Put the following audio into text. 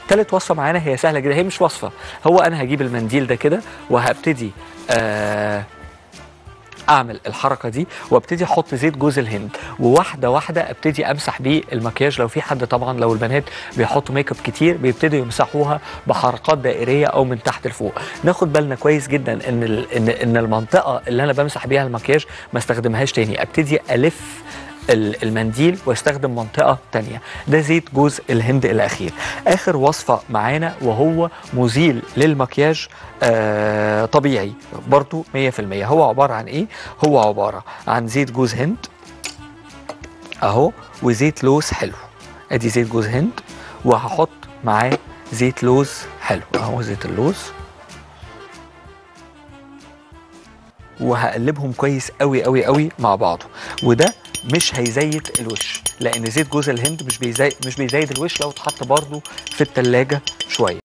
تالت وصفه معانا هي سهله جدا هي مش وصفه هو انا هجيب المنديل ده كده وهبتدي آه اعمل الحركه دي وابتدي احط زيت جوز الهند وواحده واحده ابتدي امسح بيه المكياج لو في حد طبعا لو البنات بيحطوا ميك اب كتير بيبتدوا يمسحوها بحركات دائريه او من تحت لفوق ناخد بالنا كويس جدا ان ال- ان ان المنطقه اللي انا بمسح بيها المكياج ما استخدمهاش تاني ابتدي الف ال- المنديل واستخدم منطقة تانية ده زيت جوز الهند الأخير آخر وصفة معانا وهو مزيل للمكياج آه طبيعي برضو 100% هو عبارة عن إيه؟ هو عبارة عن زيت جوز هند أهو وزيت لوز حلو أدي زيت جوز هند وهحط معاه زيت لوز حلو أهو زيت اللوز وهقلبهم كويس قوي قوي قوي مع بعضه وده مش هيزيت الوش لان زيت جوز الهند مش بيزيد مش بيزيد الوش لو اتحط برضه في التلاجة شويه